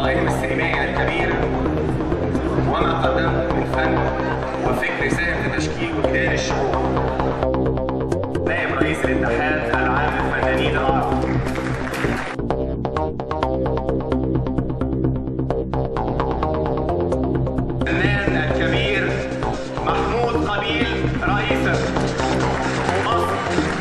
طائرهم السينمائي الكبير وما قدمه من فن وفكر ساهم في تشكيل وجدان الشعوب. نائب رئيس الاتحاد العام للفنانين العرب. الفنان الكبير محمود قبيل رئيسا مصر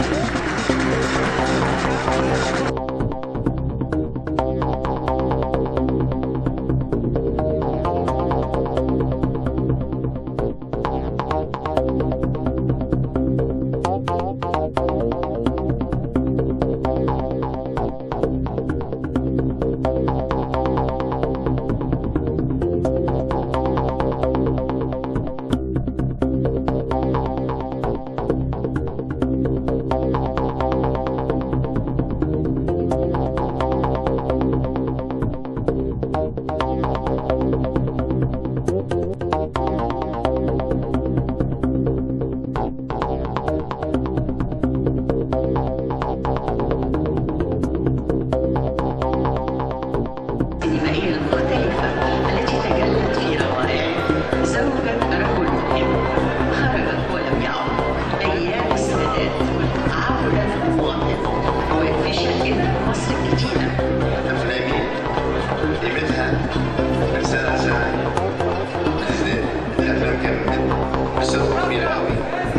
السينمائية المختلفة التي تجلت في روائعه زوجة رجل مهم خرج ولم يعد أيام السادات عبر المواطن وفي شقنا مصر الجديدة افلامي قيمتها رساله رساله لان الافلام كانت قصتها كبيره قوي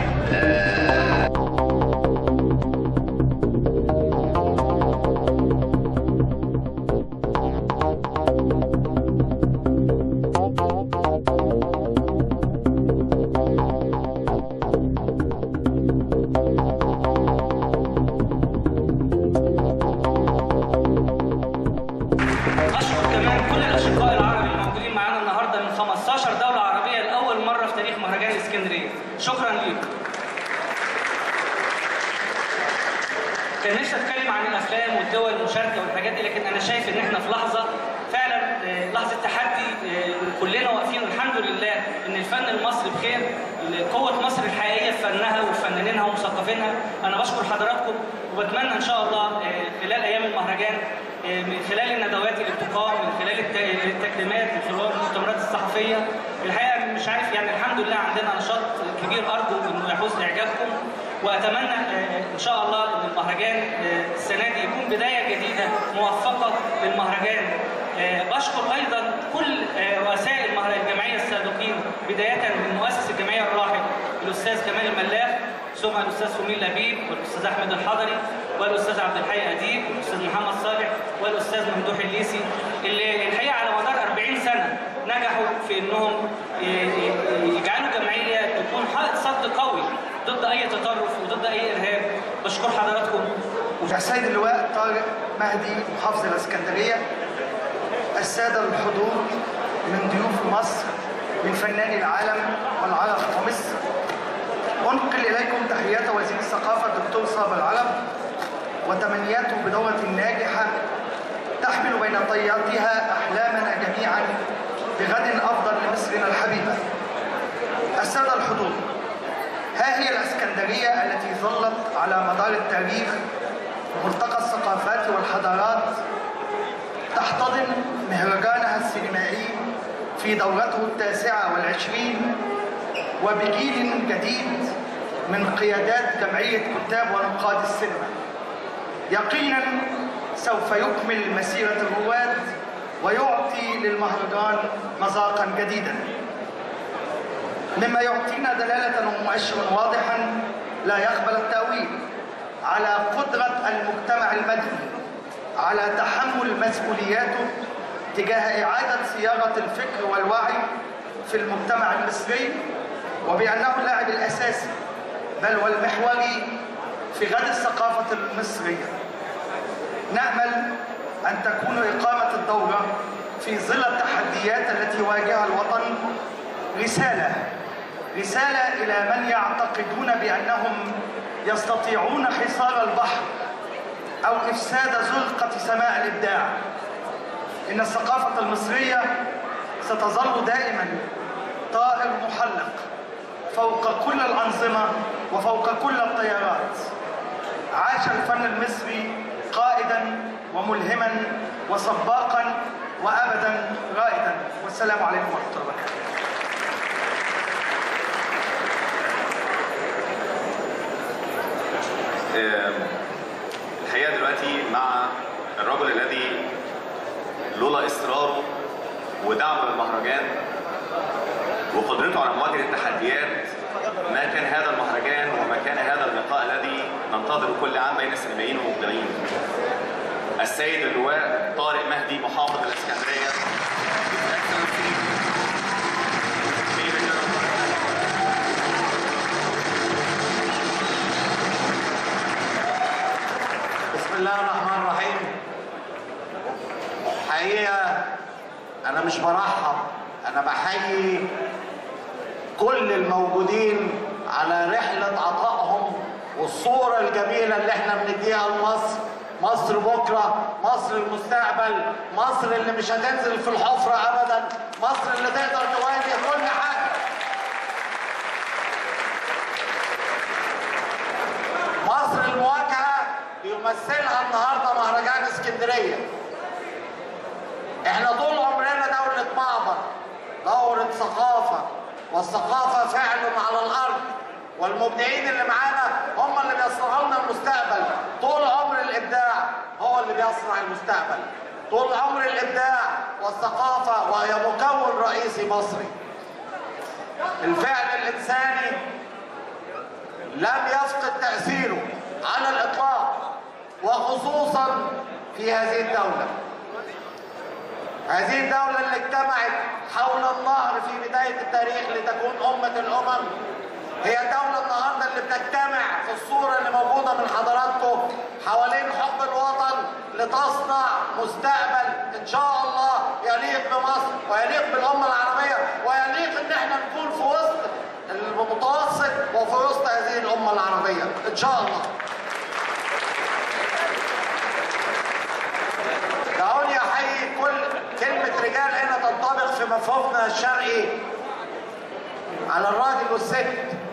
أشكر كمان كل الأشقاء العرب الموجودين معانا النهارده من 15 دولة عربية لأول مرة في تاريخ مهرجان الإسكندرية، شكرا ليكم. كان نفسي أتكلم عن الأفلام والدول المشاركة والحاجات دي لكن أنا شايف إن إحنا في لحظة فعلا آه، لحظة تحدي آه، كلنا واقفين والحمد لله إن الفن المصري بخير، قوة مصر الحقيقية في فنها وفنانينها ومثقفينها، أنا بشكر حضراتكم وبتمنى إن شاء الله آه، خلال أيام المهرجان من خلال الندوات اللي بتقام من خلال الت- التكريمات من خلال المؤتمرات الصحفيه الحقيقه مش عارف يعني الحمد لله عندنا نشاط كبير ارجو انه يحوز اعجابكم واتمنى آه، ان شاء الله ان المهرجان آه، السنه دي يكون بدايه جديده موفقه للمهرجان آه، بشكر ايضا كل آه، رؤساء المهر- الجمعيه السابقين بدايه من مؤسس الجمعيه الراحل الاستاذ كمال الملاح ثم الاستاذ سمير لبيب والاستاذ احمد الحضري والاستاذ عبد الحي اديب والاستاذ محمد صالح والاستاذ ممدوح الليسي اللي الحقيقه على مدار 40 سنه نجحوا في انهم ي- ي- يجعلوا جمعيه تكون حائط صد قوي ضد اي تطرف وضد اي ارهاب بشكر حضراتكم السيد اللواء طارق مهدي محافظ الاسكندريه الساده الحضور من ضيوف مصر من فناني العالم والعرب ومصر انقل اليكم تحيات وزير الثقافه الدكتور صابر العرب وتمنياته بدوره ناجحه تحمل بين طياتها احلامنا جميعا بغد افضل لمصرنا الحبيبه الساده الحضور ها هي الاسكندريه التي ظلت على مدار التاريخ ملتقى الثقافات والحضارات تحتضن مهرجانها السينمائي في دورته التاسعة والعشرين وبجيل جديد من قيادات جمعية كتاب ونقاد السينما يقينا سوف يكمل مسيرة الرواد ويعطي للمهرجان مذاقا جديدا مما يعطينا دلالة ومؤشرا واضحا لا يقبل التأويل على قدرة المجتمع المدني على تحمل مسؤولياته تجاه إعادة صياغة الفكر والوعي في المجتمع المصري وبأنه اللاعب الأساسي بل والمحوري في غد الثقافة المصرية نأمل أن تكون إقامة الدورة في ظل التحديات التي يواجهها الوطن رسالة رسالة إلى من يعتقدون بأنهم يستطيعون حصار البحر أو إفساد زلقة سماء الإبداع إن الثقافة المصرية ستظل دائما طائر محلق فوق كل الأنظمة وفوق كل التيارات عاش الفن المصري قائدا وملهما وسباقا وأبدا رائدا والسلام عليكم ورحمة الله وبركاته آم، الحقيقه دلوقتي مع الرجل الذي لولا اصراره ودعمه للمهرجان وقدرته على مواجهه التحديات ما كان هذا المهرجان وما كان هذا اللقاء الذي ننتظره كل عام بين السينمائيين والمبدعين. السيد اللواء طارق مهدي محافظ الاسكندريه. His Excellency David General بسم الله الرحمن الرحيم حقيقة أنا مش برحب أنا بحيي كل الموجودين على رحلة عطائهم والصورة الجميلة اللي احنا بنديها لمصر مصر بكرة مصر المستقبل مصر اللي مش هتنزل في الحفرة أبدا مصر اللي تقدر تواجه كل حاجة مصر المواجهة بيمثلها النهاردة مهرجان اسكندرية احنا طول عمرنا دولة معبر دورة ثقافة والثقافة فعل على الأرض والمبدعين اللي معانا هم اللي بيصنعوا لنا المستقبل طول عمر الإبداع هو اللي بيصنع المستقبل طول عمر الإبداع والثقافة وهي مكون رئيسي مصري الفعل الإنساني لم يفقد تأثيره على الإطلاق وخصوصا في هذه الدولة هذه الدولة اللي اجتمعت حول النهر في بداية التاريخ لتكون أمة الأمم هي الدولة النهاردة اللي بتجتمع في الصورة اللي موجودة من حضراتكم حوالين حب الوطن لتصنع مستقبل إن شاء الله يليق بمصر ويليق بالأمة العربية ويليق إن احنا نكون في وسط المتوسط وفي وسط هذه الأمة العربية إن شاء الله دعوني احيي كل كلمة رجال هنا تنطبق في مفهومنا الشرقي على الراجل والست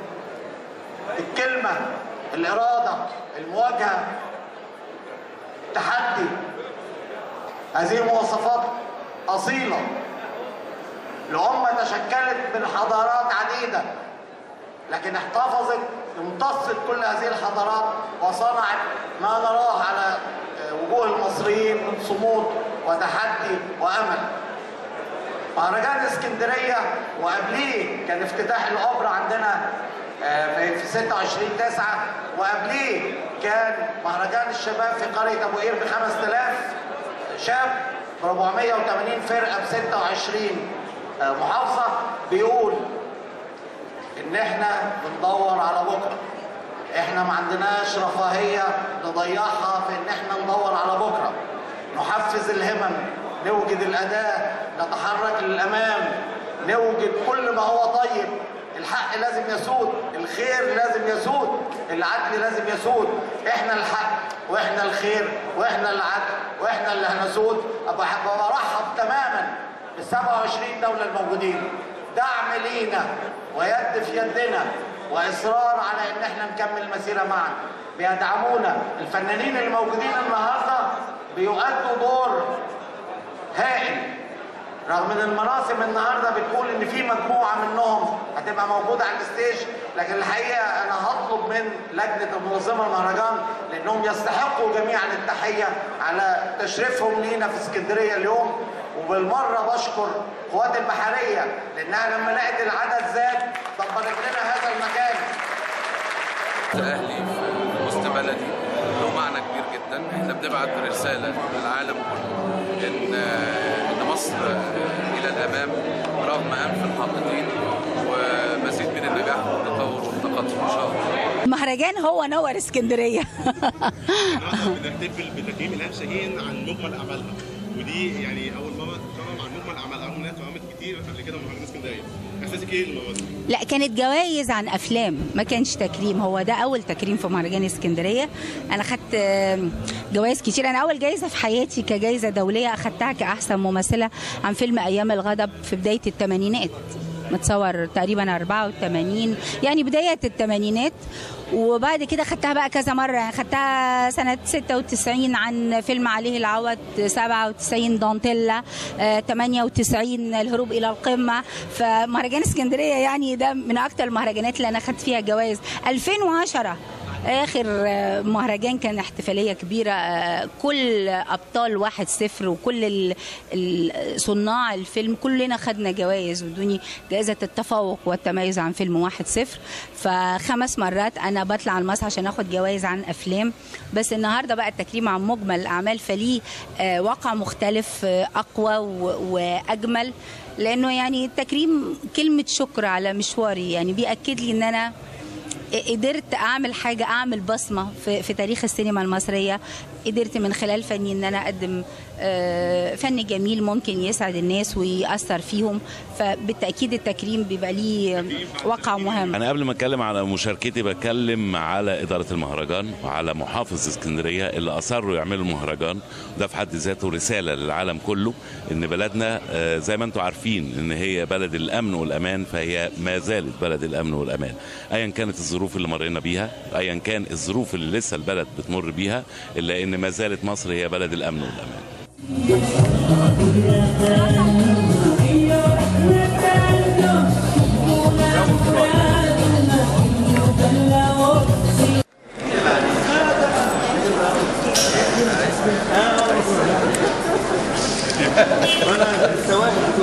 الكلمة الإرادة المواجهة التحدي هذه مواصفات أصيلة لأمة تشكلت من حضارات عديدة لكن احتفظت امتصت كل هذه الحضارات وصنعت ما نراه على وجوه المصريين من صمود وتحدي وامل. مهرجان اسكندريه وقبليه كان افتتاح الاوبرا عندنا آه، في 26 9 وقبليه كان مهرجان الشباب في قريه ابو قير ب 5000 شاب ب 480 فرقه ب 26 آه، محافظه بيقول ان احنا بندور على بكره احنا ما عندناش رفاهيه نضيعها في ان احنا ندور على بكره نحفز الهمم نوجد الاداه نتحرك للامام نوجد كل ما هو طيب الحق لازم يسود الخير لازم يسود العدل لازم يسود احنا الحق واحنا الخير واحنا العدل واحنا اللي هنسود ابقى برحب تماما بال 27 دوله الموجودين دعم لينا ويد في يدنا واصرار على ان احنا نكمل المسيره معا بيدعمونا الفنانين الموجودين النهارده بيؤدوا دور هائل رغم ان المناصب النهارده بتقول ان في مجموعه منهم هتبقى موجوده على الستيج لكن الحقيقه انا هطلب من لجنه المنظمه المهرجان لانهم يستحقوا جميعا التحيه على تشريفهم لينا في اسكندريه اليوم وبالمره بشكر قوات البحريه لانها لما لقت العدد زاد دبرت لنا هذا المكان اهلي في وسط بلدي له معنى كبير جدا احنا بنبعت رساله للعالم كله ان ان مصر الى الامام رغم انف الحاقدين ومزيد من النجاح والتطور والتقدم ان شاء الله المهرجان هو نور اسكندريه بنحتفل بتكريم الهام شاهين عن مجمل اعمالها ودي يعني اول مره تكرم عن مجمل اعمالها رغم انها اتكرمت كتير قبل كده في مهرجان اسكندريه احساسك ايه المره دي؟ لا كانت جوائز عن افلام ما كانش تكريم هو ده اول تكريم في مهرجان اسكندريه انا خدت آم، جوائز كتير انا اول جائزه في حياتي كجائزه دوليه اخدتها كاحسن ممثله عن فيلم ايام الغضب في بدايه الثمانينات متصور تقريبا 84 يعني بداية الثمانينات وبعد كده خدتها بقى كذا مرة يعني خدتها سنة 96 عن فيلم عليه العوض 97 دانتيلا آه، 98 الهروب إلى القمة فمهرجان اسكندرية يعني ده من أكتر المهرجانات اللي أنا خدت فيها جوائز 2010 اخر آه، مهرجان كان احتفاليه كبيره آه، كل ابطال واحد صفر وكل ال- ال- صناع الفيلم كلنا خدنا جوائز ودوني جائزه التفوق والتميز عن فيلم واحد صفر فخمس مرات انا بطلع على المسرح عشان اخد جوائز عن افلام بس النهارده بقى التكريم عن مجمل الاعمال فليه آه، واقع مختلف آه، اقوى و- واجمل لانه يعني التكريم كلمه شكر على مشواري يعني بياكد لي ان انا قدرت اعمل حاجه اعمل بصمه في, في تاريخ السينما المصريه قدرت من خلال فني ان انا اقدم آه، فن جميل ممكن يسعد الناس ويأثر فيهم فبالتاكيد التكريم بيبقى ليه وقع مهم انا قبل ما اتكلم على مشاركتي بتكلم على اداره المهرجان وعلى محافظ اسكندريه اللي اصروا يعملوا المهرجان وده في حد ذاته رساله للعالم كله ان بلدنا آه، زي ما انتم عارفين ان هي بلد الامن والامان فهي ما زالت بلد الامن والامان ايا كانت الظروف اللي مرينا بيها ايا كان الظروف اللي لسه البلد بتمر بيها الا ان ما زالت مصر هي بلد الامن والامان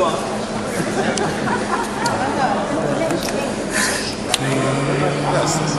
بس